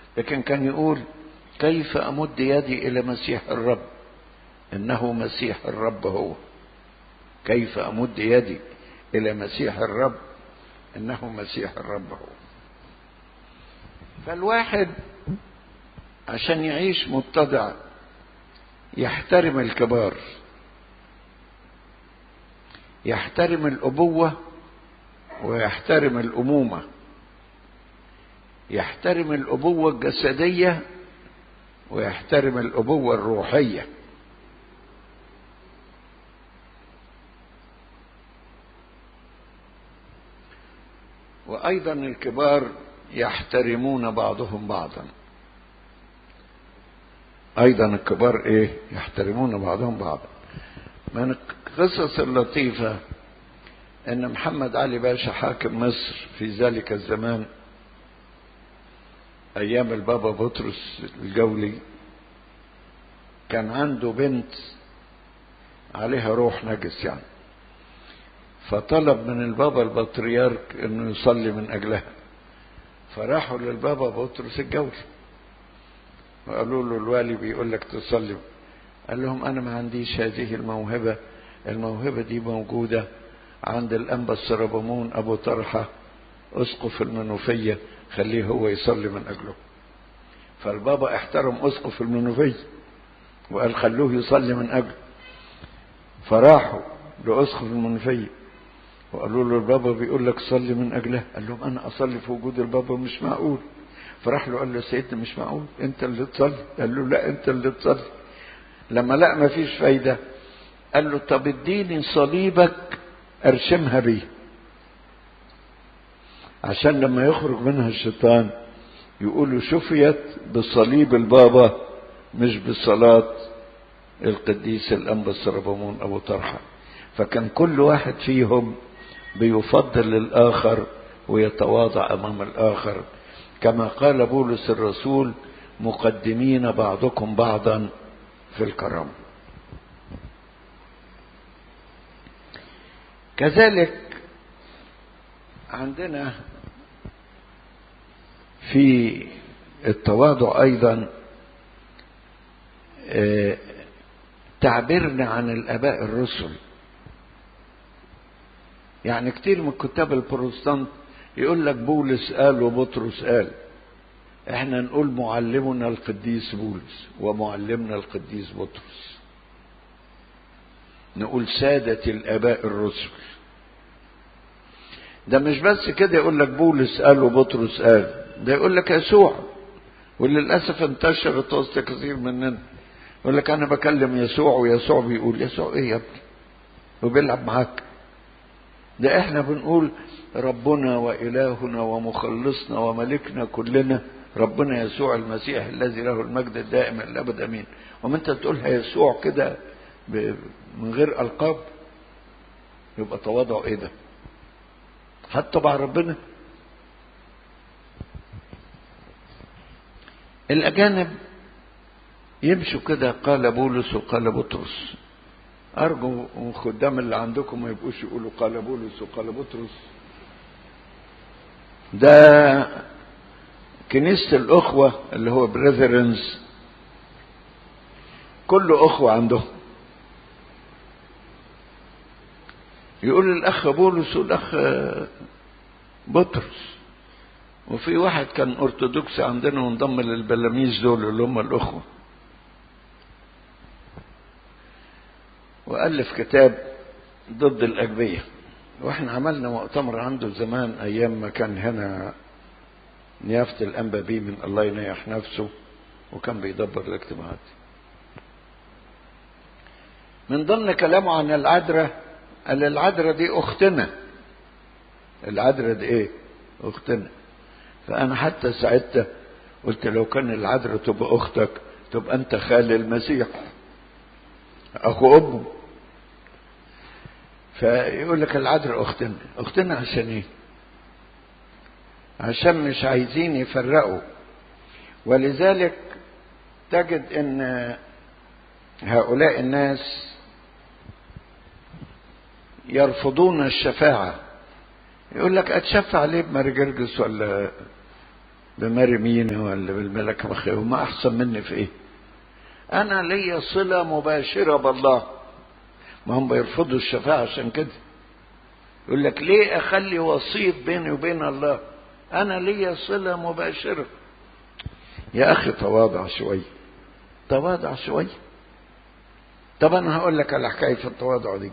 لكن كان يقول كيف أمد يدي إلى مسيح الرب إنه مسيح الرب هو كيف أمد يدي إلى مسيح الرب إنه مسيح الرب هو فالواحد عشان يعيش متضع يحترم الكبار يحترم الأبوة ويحترم الأمومة يحترم الأبوة الجسدية ويحترم الأبوة الروحية وأيضا الكبار يحترمون بعضهم بعضا أيضا الكبار إيه يحترمون بعضهم بعضا من القصص اللطيفة أن محمد علي باشا حاكم مصر في ذلك الزمان أيام البابا بطرس الجولي كان عنده بنت عليها روح نجس يعني فطلب من البابا البطريرك انه يصلي من اجلها فراحوا للبابا بطرس الجولي وقالوا له الوالي بيقول لك تصلي قال لهم انا ما عنديش هذه الموهبه الموهبه دي موجوده عند الانبا السربمون ابو طرحه اسقف المنوفيه خليه هو يصلي من اجله فالبابا احترم اسقف المنوفيه وقال خلوه يصلي من اجله فراحوا لاسقف المنوفيه وقالوا له البابا بيقول لك صلي من اجله قال لهم انا اصلي في وجود البابا مش معقول فراح له قال له سيدنا مش معقول انت اللي تصلي قال له لا انت اللي تصلي لما لا ما فيش فايدة قال له طب اديني صليبك ارشمها بيه عشان لما يخرج منها الشيطان يقولوا شفيت بصليب البابا مش بصلاة القديس الأنبا السربمون أبو طرحة فكان كل واحد فيهم بيفضل الآخر ويتواضع أمام الآخر كما قال بولس الرسول مقدمين بعضكم بعضا في الكرم كذلك عندنا في التواضع ايضا تعبيرنا عن الاباء الرسل يعني كتير من كتاب البروتستانت يقول لك بولس قال وبطرس قال احنا نقول معلمنا القديس بولس ومعلمنا القديس بطرس نقول سادة الآباء الرسل ده مش بس كده يقول لك بولس قال وبطرس قال ده يقول لك يسوع وللأسف انتشرت وسط كثير مننا يقول لك أنا بكلم يسوع ويسوع بيقول يسوع إيه يا ابني وبيلعب معاك ده احنا بنقول ربنا وإلهنا ومخلصنا وملكنا كلنا ربنا يسوع المسيح الذي له المجد الدائم الأبد أمين وما أنت تقولها يسوع كده من غير ألقاب يبقى تواضع إيه ده حتى مع ربنا الأجانب يمشوا كده قال بولس وقال بطرس أرجو الخدام اللي عندكم ما يبقوش يقولوا قال بولس وقال بطرس ده كنيسة الأخوة اللي هو بريذرنز كل أخوة عندهم يقول الأخ بولس والأخ بطرس وفي واحد كان أرثوذكس عندنا وانضم للبلاميذ دول اللي هم الأخوة وألف كتاب ضد الأجبية واحنا عملنا مؤتمر عنده زمان أيام ما كان هنا نيافة الأنبا بيه من الله ينيح نفسه وكان بيدبر الاجتماعات من ضمن كلامه عن العذراء قال العذراء دي أختنا العذراء دي إيه؟ أختنا فأنا حتى ساعتها قلت لو كان العذراء تبقى أختك تبقى أنت خال المسيح أخو أمه فيقول لك العذراء أختنا أختنا عشان إيه؟ عشان مش عايزين يفرقوا ولذلك تجد ان هؤلاء الناس يرفضون الشفاعة يقول لك اتشفع ليه بماري جرجس ولا بماري مينا ولا بالملك مخي وما احسن مني في ايه انا ليا صله مباشره بالله ما هم بيرفضوا الشفاعه عشان كده يقول لك ليه اخلي وسيط بيني وبين الله انا ليا صله مباشره يا اخي تواضع شويه تواضع شويه طب انا هقول لك على حكايه التواضع دي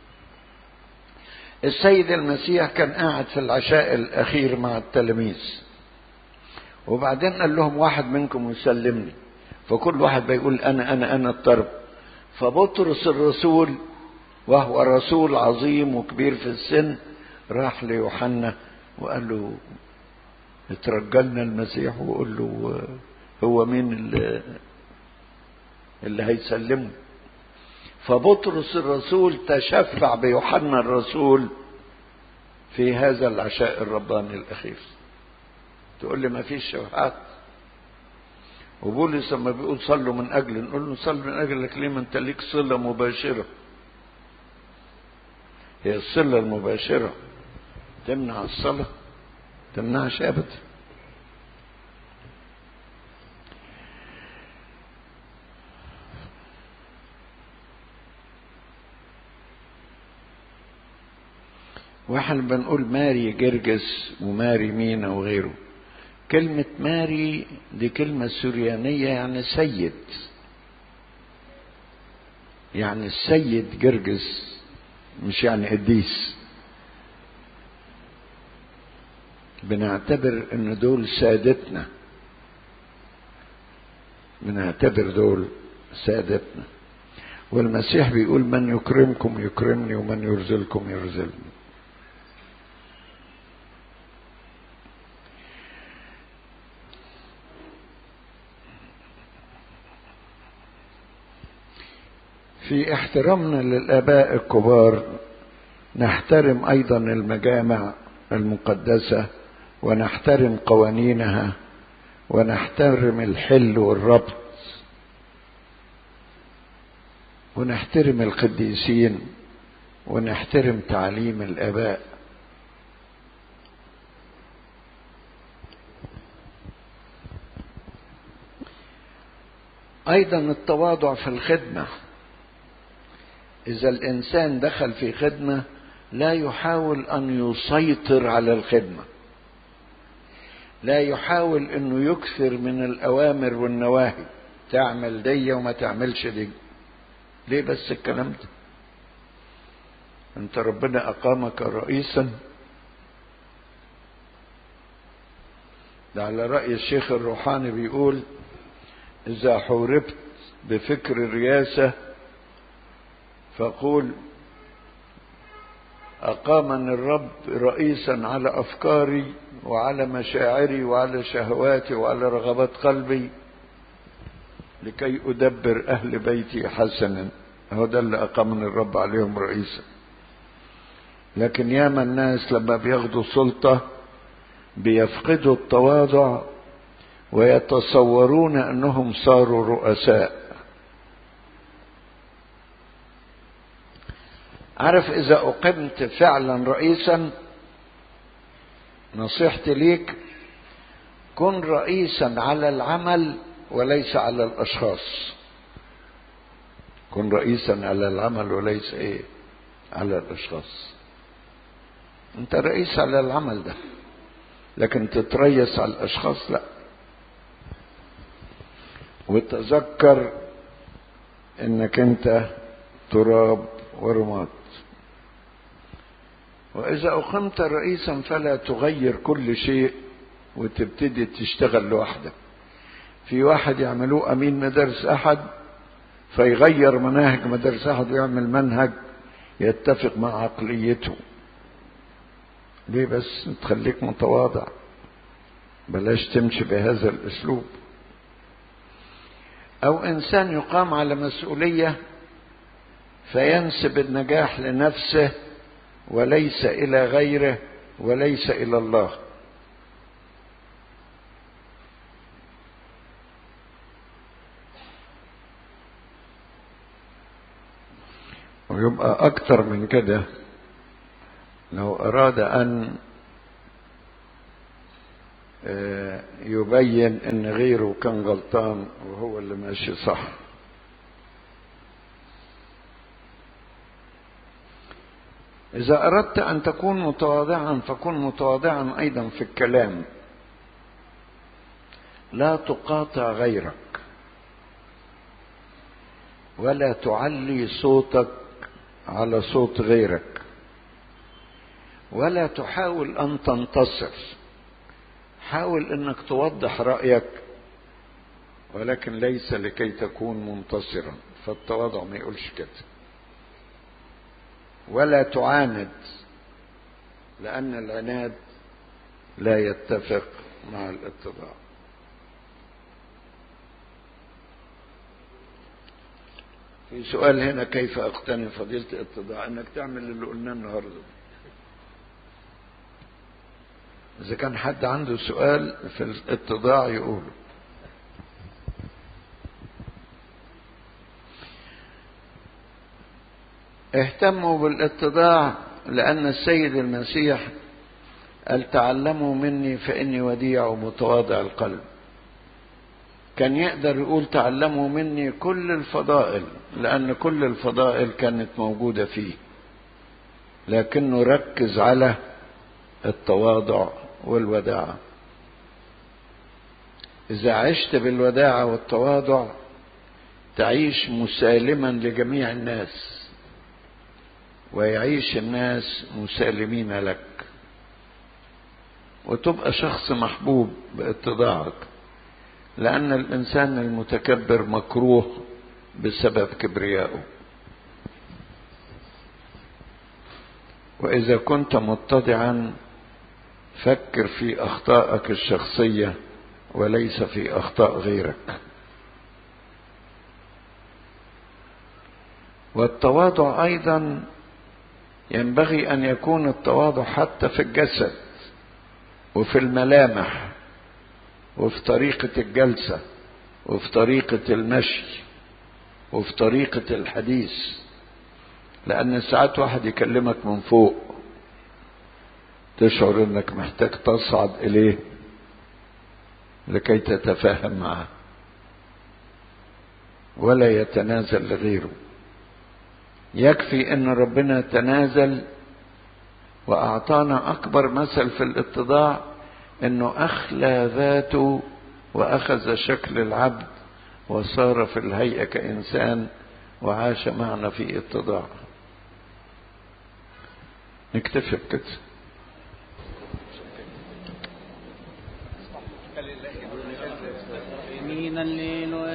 السيد المسيح كان قاعد في العشاء الاخير مع التلاميذ وبعدين قال لهم واحد منكم يسلمني فكل واحد بيقول انا انا انا الطرب فبطرس الرسول وهو رسول عظيم وكبير في السن راح ليوحنا وقال له اترجلنا المسيح وقول له هو مين اللي, اللي هيسلمه فبطرس الرسول تشفع بيوحنا الرسول في هذا العشاء الرباني الاخير تقول لي ما فيش شفاعات وبولس لما بيقول صلوا من اجل نقول له صل من اجلك ليه ما انت ليك صله مباشره هي الصله المباشره تمنع الصلاه تمنعش ابدا واحنا بنقول ماري جرجس وماري مينا وغيره كلمة ماري دي كلمة سوريانية يعني سيد يعني السيد جرجس مش يعني قديس بنعتبر ان دول سادتنا بنعتبر دول سادتنا والمسيح بيقول من يكرمكم يكرمني ومن يرزلكم يرزلني في احترامنا للاباء الكبار نحترم ايضا المجامع المقدسه ونحترم قوانينها ونحترم الحل والربط ونحترم القديسين ونحترم تعليم الاباء ايضا التواضع في الخدمه اذا الانسان دخل في خدمه لا يحاول ان يسيطر على الخدمه لا يحاول انه يكثر من الاوامر والنواهي تعمل دي وما تعملش دي ليه بس الكلام ده انت ربنا اقامك رئيسا ده على راي الشيخ الروحاني بيقول اذا حوربت بفكر الرياسه فقول أقامني الرب رئيسا على أفكاري وعلى مشاعري وعلى شهواتي وعلى رغبات قلبي لكي أدبر أهل بيتي حسنا هو ده اللي أقامني الرب عليهم رئيسا لكن ياما الناس لما بياخدوا سلطة بيفقدوا التواضع ويتصورون أنهم صاروا رؤساء عارف اذا اقمت فعلا رئيسا نصيحتي ليك كن رئيسا على العمل وليس على الاشخاص كن رئيسا على العمل وليس ايه على الاشخاص انت رئيس على العمل ده لكن تتريس على الاشخاص لا وتذكر انك انت تراب ورماد وإذا أقمت رئيسا فلا تغير كل شيء وتبتدي تشتغل لوحدك في واحد يعملوه أمين مدارس أحد فيغير مناهج مدارس أحد ويعمل منهج يتفق مع عقليته ليه بس تخليك متواضع بلاش تمشي بهذا الأسلوب أو إنسان يقام على مسؤولية فينسب النجاح لنفسه وليس الى غيره وليس الى الله ويبقى اكتر من كده لو اراد ان يبين ان غيره كان غلطان وهو اللي ماشي صح اذا اردت ان تكون متواضعا فكن متواضعا ايضا في الكلام لا تقاطع غيرك ولا تعلي صوتك على صوت غيرك ولا تحاول ان تنتصر حاول انك توضح رايك ولكن ليس لكي تكون منتصرا فالتواضع ما يقولش كده ولا تعاند لان العناد لا يتفق مع الاتضاع في سؤال هنا كيف اقتني فضيله الاتضاع انك تعمل اللي قلناه النهارده إذا كان حد عنده سؤال في الاتضاع يقوله اهتموا بالاتضاع لأن السيد المسيح قال تعلموا مني فإني وديع ومتواضع القلب كان يقدر يقول تعلموا مني كل الفضائل لأن كل الفضائل كانت موجودة فيه لكنه ركز على التواضع والوداعة إذا عشت بالوداعة والتواضع تعيش مسالما لجميع الناس ويعيش الناس مسالمين لك وتبقى شخص محبوب باتضاعك لأن الإنسان المتكبر مكروه بسبب كبريائه وإذا كنت متضعا فكر في اخطائك الشخصيه وليس في اخطاء غيرك والتواضع ايضا ينبغي ان يكون التواضع حتى في الجسد وفي الملامح وفي طريقه الجلسه وفي طريقه المشي وفي طريقه الحديث لان ساعات واحد يكلمك من فوق تشعر انك محتاج تصعد اليه لكي تتفاهم معه ولا يتنازل لغيره يكفي ان ربنا تنازل واعطانا اكبر مثل في الاتضاع انه اخلى ذاته واخذ شكل العبد وصار في الهيئه كانسان وعاش معنا في اتضاع نكتفي بكده من الليل